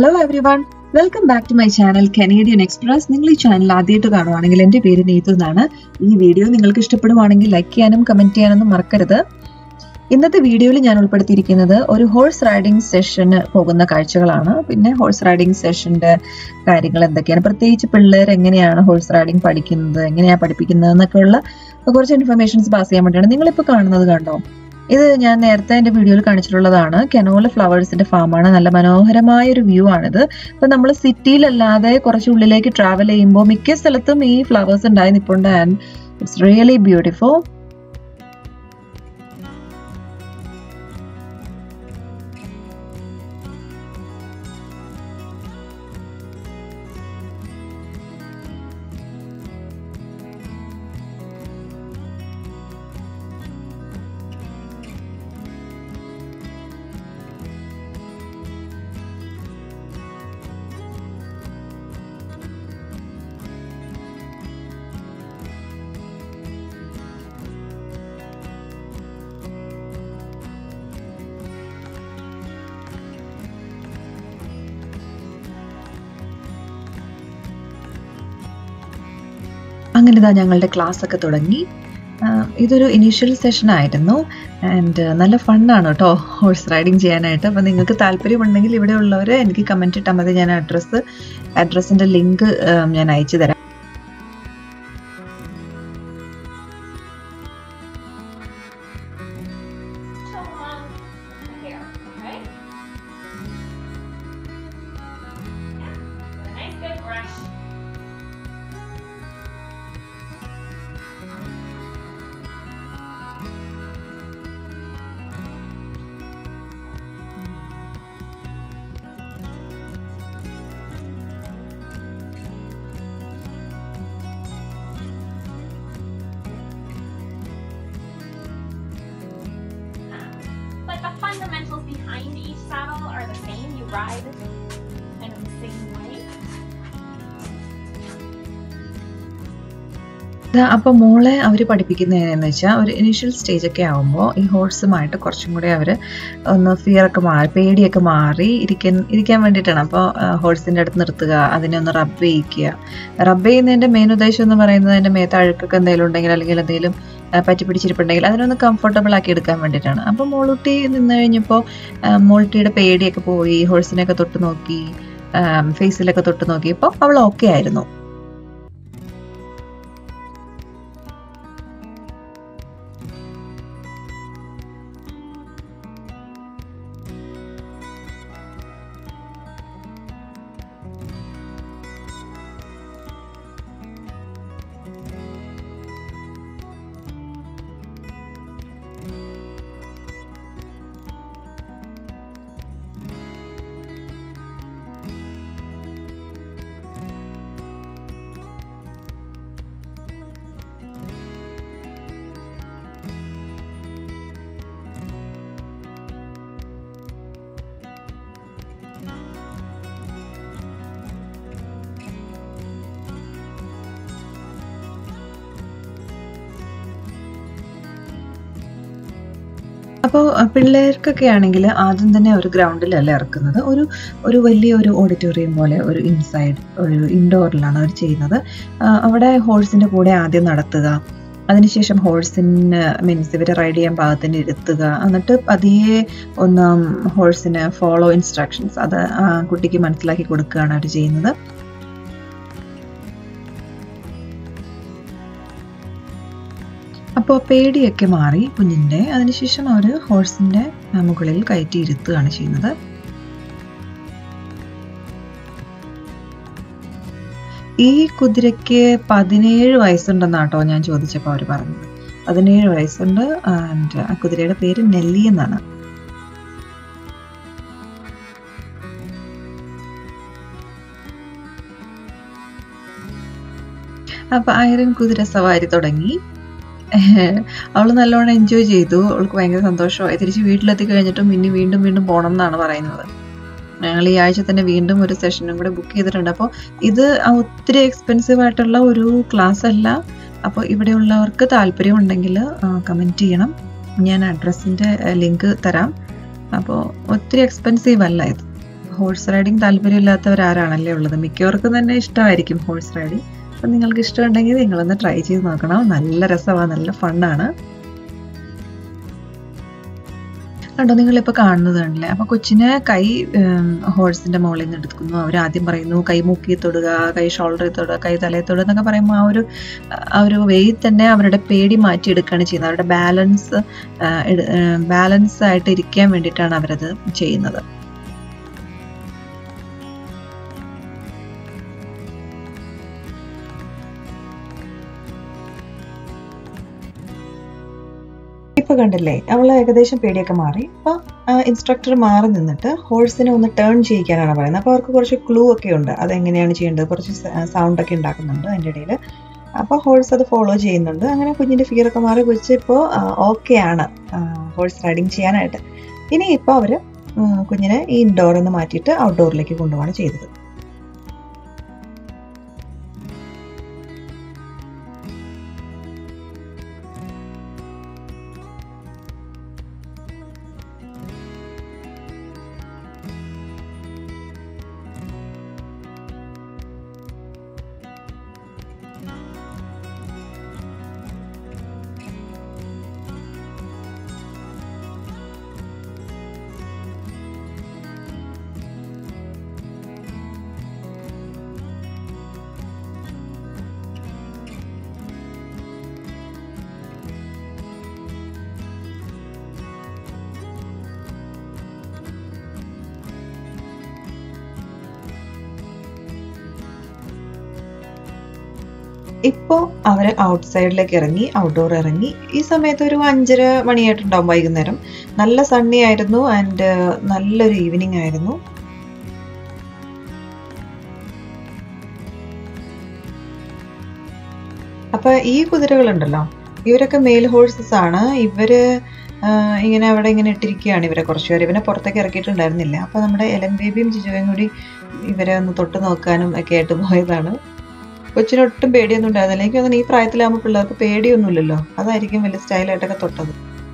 Hello everyone welcome back to my channel Canadian Express നിങ്ങൾ ഈ channel ആദ്യമായിട്ട് കാണുവാണെങ്കിൽ എൻ്റെ പേര് നീതു എന്നാണ് ഈ വീഡിയോ നിങ്ങൾക്ക് ഇഷ്ടപ്പെടുവാണെങ്കിൽ ലൈക്ക് ചെയ്യാനും കമൻറ്റ് ചെയ്യാനൊന്നും മറക്കരുത് ഇന്നത്തെ വീഡിയോയിൽ ഞാൻ ഉൾപ്പെടുത്തിയിരിക്കുന്നത് ഒരു ഹോഴ്സ് റൈഡിംഗ് സെഷന് പോകുന്ന കാഴ്ചകളാണ് പിന്നെ ഹോഴ്സ് റൈഡിംഗ് സെഷന്റെ കാര്യങ്ങൾ എന്തൊക്കെയാണ് പ്രത്യേകിച്ച് പിള്ളേർ എങ്ങനെയാണ് ഹോഴ്സ് റൈഡിംഗ് പഠിക്കുന്നത് എങ്ങനെയാണ് പഠിപ്പിക്കുന്നത് എന്നൊക്കെയുള്ള കുറച്ച് ഇൻഫർമേഷൻസ് പാസ് ചെയ്യാൻ വേണ്ടിയാണ് നിങ്ങളിപ്പോൾ കാണുന്നത് കണ്ടോ ഇത് ഞാൻ നേരത്തെ എൻ്റെ വീഡിയോയിൽ കാണിച്ചിട്ടുള്ളതാണ് കെനോല ഫ്ലവേഴ്സിന്റെ ഫാമാണ് നല്ല മനോഹരമായ ഒരു വ്യൂ ആണിത് ഇപ്പൊ നമ്മൾ സിറ്റിയിലല്ലാതെ കുറച്ച് ഉള്ളിലേക്ക് ട്രാവൽ ചെയ്യുമ്പോൾ മിക്ക സ്ഥലത്തും ഈ ഫ്ലവേഴ്സ് ഉണ്ടായി നിൽപ്പുണ്ട് ആൻഡ് ഇറ്റ്സ് റിയലി ബ്യൂട്ടിഫുൾ അങ്ങനെ ഇതാ ഞങ്ങളുടെ ക്ലാസ് ഒക്കെ തുടങ്ങി ഇതൊരു ഇനീഷ്യൽ സെഷൻ ആയിരുന്നു ആൻഡ് നല്ല ഫണ്ണാണ് കേട്ടോ ഹോഴ്സ് റൈഡിങ് ചെയ്യാനായിട്ട് അപ്പം നിങ്ങൾക്ക് താല്പര്യമുണ്ടെങ്കിൽ ഇവിടെ ഉള്ളവർ എനിക്ക് കമൻറ്റ് ഇട്ടാൽ മതി ഞാൻ അഡ്രസ്സ് അഡ്രസ്സിൻ്റെ ലിങ്ക് ഞാൻ അയച്ചു തരാം But the fundamentals behind each saddle are the same. You ride kind of the same way. അപ്പൊ മോളെ അവർ പഠിപ്പിക്കുന്നതെന്ന് വെച്ചാൽ ഒരു ഇനീഷ്യൽ സ്റ്റേജ് ഒക്കെ ആകുമ്പോൾ ഈ ഹോഴ്സുമായിട്ട് കുറച്ചും കൂടി അവർ ഒന്ന് ഫിയർ ഒക്കെ മാറി പേടിയൊക്കെ മാറി ഇരിക്കാൻ ഇരിക്കാൻ വേണ്ടിയിട്ടാണ് അപ്പോൾ ഹോഴ്സിൻ്റെ അടുത്ത് നിർത്തുക അതിനെ ഒന്ന് റബ്ബ് ചെയ്യിക്കുക റബ്ബ് ചെയ്യുന്നതിൻ്റെ മെയിൻ ഉദ്ദേശം എന്ന് പറയുന്നത് അതിൻ്റെ മേത്ത് അഴുക്കൊക്കെ എന്തെങ്കിലും ഉണ്ടെങ്കിൽ അല്ലെങ്കിൽ എന്തെങ്കിലും പറ്റി പിടിച്ചിരിപ്പുണ്ടെങ്കിൽ അതിനൊന്ന് കംഫർട്ടബിൾ ആക്കി എടുക്കാൻ വേണ്ടിയിട്ടാണ് അപ്പോൾ മോളുട്ടി നിന്ന് കഴിഞ്ഞപ്പോൾ മോളുട്ടിയുടെ പേടിയൊക്കെ പോയി ഹോഴ്സിനെയൊക്കെ തൊട്ട് നോക്കി ഫേസിലൊക്കെ തൊട്ട് നോക്കിയപ്പോൾ അവൾ ഓക്കെ ആയിരുന്നു അപ്പോൾ പിള്ളേർക്കൊക്കെ ആണെങ്കിൽ ആദ്യം തന്നെ ഒരു ഗ്രൗണ്ടിലല്ല ഇറക്കുന്നത് ഒരു ഒരു വലിയ ഒരു ഓഡിറ്റോറിയം പോലെ ഒരു ഇൻസൈഡ് ഒരു ഇൻഡോറിലാണ് അവർ ചെയ്യുന്നത് അവിടെ ഹോഴ്സിൻ്റെ കൂടെ ആദ്യം നടത്തുക അതിനുശേഷം ഹോഴ്സിന് മീൻസ് ഇവരെ റൈഡ് ചെയ്യാൻ പാകത്തിന് ഇരുത്തുക എന്നിട്ട് പതിയെ ഒന്ന് ഹോഴ്സിന് ഫോളോ ഇൻസ്ട്രക്ഷൻസ് അത് ആ കുട്ടിക്ക് മനസ്സിലാക്കി കൊടുക്കുകയാണ് അവർ ചെയ്യുന്നത് അപ്പോൾ പേടിയൊക്കെ മാറി കുഞ്ഞിൻ്റെ അതിനുശേഷം അവർ ഹോഴ്സിൻ്റെ മുകളിൽ കയറ്റി ഇരുത്തുകയാണ് ചെയ്യുന്നത് ഈ കുതിരയ്ക്ക് പതിനേഴ് വയസ്സുണ്ടെന്നാട്ടോ ഞാൻ ചോദിച്ചപ്പോൾ അവർ പറഞ്ഞത് പതിനേഴ് വയസ്സുണ്ട് ആൻഡ് ആ കുതിരയുടെ പേര് നെല്ലി എന്നാണ് അപ്പൊ ഐറൻ കുതിര സവാരി തുടങ്ങി അവൾ നല്ലോണം എൻജോയ് ചെയ്തു അവൾക്ക് ഭയങ്കര സന്തോഷമായി തിരിച്ച് വീട്ടിലെത്തി കഴിഞ്ഞിട്ടും പിന്നെ വീണ്ടും വീണ്ടും പോകണം എന്നാണ് പറയുന്നത് ഞങ്ങൾ ഈ ആഴ്ച തന്നെ വീണ്ടും ഒരു സെഷനും കൂടെ ബുക്ക് ചെയ്തിട്ടുണ്ട് അപ്പോൾ ഇത് ഒത്തിരി എക്സ്പെൻസീവ് ആയിട്ടുള്ള ഒരു ക്ലാസ് അല്ല അപ്പോൾ ഇവിടെയുള്ളവർക്ക് താല്പര്യമുണ്ടെങ്കിൽ കമൻറ്റ് ചെയ്യണം ഞാൻ അഡ്രസ്സിൻ്റെ ലിങ്ക് തരാം അപ്പോൾ ഒത്തിരി എക്സ്പെൻസീവ് അല്ല ഇത് ഹോഴ്സ് റൈഡിങ് താല്പര്യമില്ലാത്തവരാരാണല്ലേ ഉള്ളത് മിക്കവർക്കും തന്നെ ഇഷ്ടമായിരിക്കും ഹോഴ്സ് റൈഡിങ് അപ്പം നിങ്ങൾക്ക് ഇഷ്ടമുണ്ടെങ്കിൽ നിങ്ങളൊന്ന് ട്രൈ ചെയ്ത് നോക്കണം നല്ല രസമാണ് നല്ല ഫണ്ണാണ് കണ്ടോ നിങ്ങളിപ്പോൾ കാണുന്നത് കണ്ടില്ലേ അപ്പോൾ കൊച്ചിന് കൈ ഹോഴ്സിന്റെ മുകളിൽ നിന്ന് എടുക്കുന്നു അവർ ആദ്യം പറയുന്നു കൈ മൂക്കി തൊടുക കൈ ഷോൾഡറിൽ തൊടുക കൈ തലയിൽ തൊടുക എന്നൊക്കെ പറയുമ്പോൾ ആ ഒരു ആ ഒരു വെയിൽ തന്നെ അവരുടെ പേടി മാറ്റിയെടുക്കുകയാണ് ചെയ്യുന്നത് അവരുടെ ബാലൻസ് ബാലൻസ് ആയിട്ട് ഇരിക്കാൻ വേണ്ടിയിട്ടാണ് അവരത് ചെയ്യുന്നത് ഇപ്പൊ കണ്ടില്ലേ അവൾ ഏകദേശം പേടിയൊക്കെ മാറി അപ്പൊ ഇൻസ്ട്രക്ടർ മാറി നിന്നിട്ട് ഹോഴ്സിനെ ഒന്ന് ടേൺ ചെയ്യിക്കാനാണ് പറയുന്നത് അപ്പൊ അവർക്ക് കുറച്ച് ക്ലൂ ഒക്കെ ഉണ്ട് അതെങ്ങനെയാണ് ചെയ്യേണ്ടത് കുറച്ച് സൗണ്ട് ഒക്കെ ഉണ്ടാക്കുന്നുണ്ട് അതിൻ്റെ ഇടയിൽ അപ്പോൾ ഹോഴ്സ് അത് ഫോളോ ചെയ്യുന്നുണ്ട് അങ്ങനെ കുഞ്ഞിന്റെ ഫിയർ ഒക്കെ മാറി കൊച്ച് ഇപ്പോൾ ഓക്കെ ആണ് ഹോഴ്സ് റൈഡിങ് ചെയ്യാനായിട്ട് ഇനി ഇപ്പോൾ അവര് കുഞ്ഞിനെ ഈ ഇൻഡോറിൽ നിന്ന് മാറ്റിയിട്ട് ഔട്ട്ഡോറിലേക്ക് കൊണ്ടുപോവാണ് ചെയ്തത് ഇപ്പോൾ അവർ ഔട്ട് സൈഡിലേക്ക് ഇറങ്ങി ഔട്ട്ഡോർ ഇറങ്ങി ഈ സമയത്ത് ഒരു അഞ്ചര മണിയായിട്ടുണ്ടാവും വൈകുന്നേരം നല്ല സണ്ണി ആയിരുന്നു ആൻഡ് നല്ലൊരു ഈവനിങ് ആയിരുന്നു അപ്പൊ ഈ കുതിരകളുണ്ടല്ലോ ഇവരൊക്കെ മെയിൽ ഹോഴ്സസ് ആണ് ഇവര് ഇങ്ങനെ അവിടെ ഇങ്ങനെ ഇട്ടിരിക്കുകയാണ് ഇവരെ കുറച്ച് പേര് ഇവനെ പുറത്തേക്ക് ഇറക്കിയിട്ടുണ്ടായിരുന്നില്ല അപ്പൊ നമ്മുടെ എലൻ ബേബിയും ജിജോയും കൂടി ഇവരെ ഒന്ന് തൊട്ട് നോക്കാനും ഒക്കെ ആയിട്ട് പോയതാണ് കൊച്ചിനൊട്ടും പേടിയൊന്നും ഉണ്ടായിരുന്നില്ല എനിക്ക് തോന്നുന്നു ഈ പ്രായത്തിലാകുമ്പോൾ പിള്ളേർക്ക് പേടിയൊന്നുമില്ലല്ലോ അതായിരിക്കും വലിയ സ്റ്റൈലായിട്ടൊക്കെ തൊട്ടത്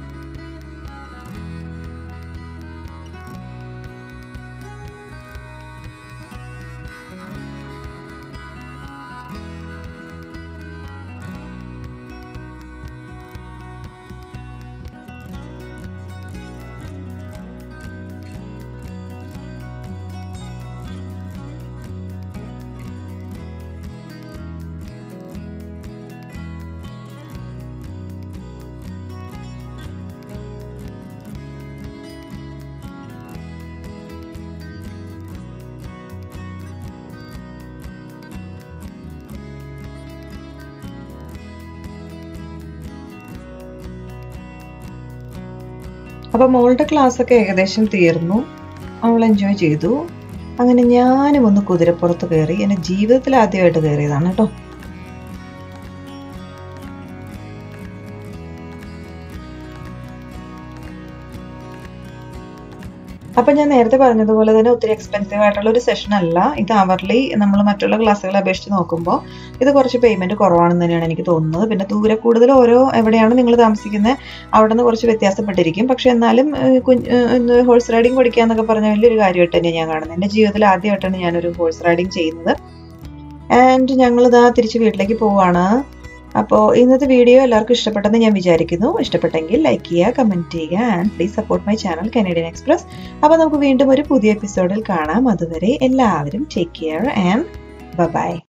അപ്പൊ മോളുടെ ക്ലാസ് ഒക്കെ ഏകദേശം തീർന്നു അവൾ എൻജോയ് ചെയ്തു അങ്ങനെ ഞാനും ഒന്ന് കുതിരപ്പുറത്ത് കയറി എന്റെ ജീവിതത്തിൽ ആദ്യമായിട്ട് കയറിയതാണ് കേട്ടോ അപ്പൊ ഞാൻ നേരത്തെ പറഞ്ഞതുപോലെ തന്നെ ഒത്തിരി എക്സ്പെൻസീവ് ആയിട്ടുള്ള ഒരു സെഷൻ അല്ല ഇത് അവർലി നമ്മൾ മറ്റുള്ള ക്ലാസ്സുകളെ അപേക്ഷിച്ച് നോക്കുമ്പോൾ ഇത് കുറച്ച് പേയ്മെന്റ് കുറവാണെന്ന് തന്നെയാണ് എനിക്ക് തോന്നുന്നത് പിന്നെ ദൂരെ കൂടുതൽ ഓരോ എവിടെയാണ് നിങ്ങൾ താമസിക്കുന്നത് അവിടെ നിന്ന് കുറച്ച് വ്യത്യാസപ്പെട്ടിരിക്കും പക്ഷെ എന്നാലും ഹോഴ്സ് റൈഡിങ് പഠിക്കുക എന്നൊക്കെ പറഞ്ഞ വലിയൊരു കാര്യമായിട്ട് തന്നെ ഞാൻ കാണുന്നത് എൻ്റെ ജീവിതത്തിൽ ആദ്യമായിട്ടാണ് ഞാനൊരു ഹോഴ്സ് റൈഡിങ് ചെയ്യുന്നത് ആൻഡ് ഞങ്ങളിതാ തിരിച്ച് വീട്ടിലേക്ക് പോവാണ് അപ്പോൾ ഇന്നത്തെ വീഡിയോ എല്ലാവർക്കും ഇഷ്ടപ്പെട്ടെന്ന് ഞാൻ വിചാരിക്കുന്നു ഇഷ്ടപ്പെട്ടെങ്കിൽ ലൈക്ക് ചെയ്യുക കമൻറ്റ് ചെയ്യുക and please support my channel Canadian Express അപ്പോൾ നമുക്ക് വീണ്ടും ഒരു പുതിയ എപ്പിസോഡിൽ കാണാം അതുവരെ എല്ലാവരും ടേക്ക് കെയർ ആൻഡ് ബൈ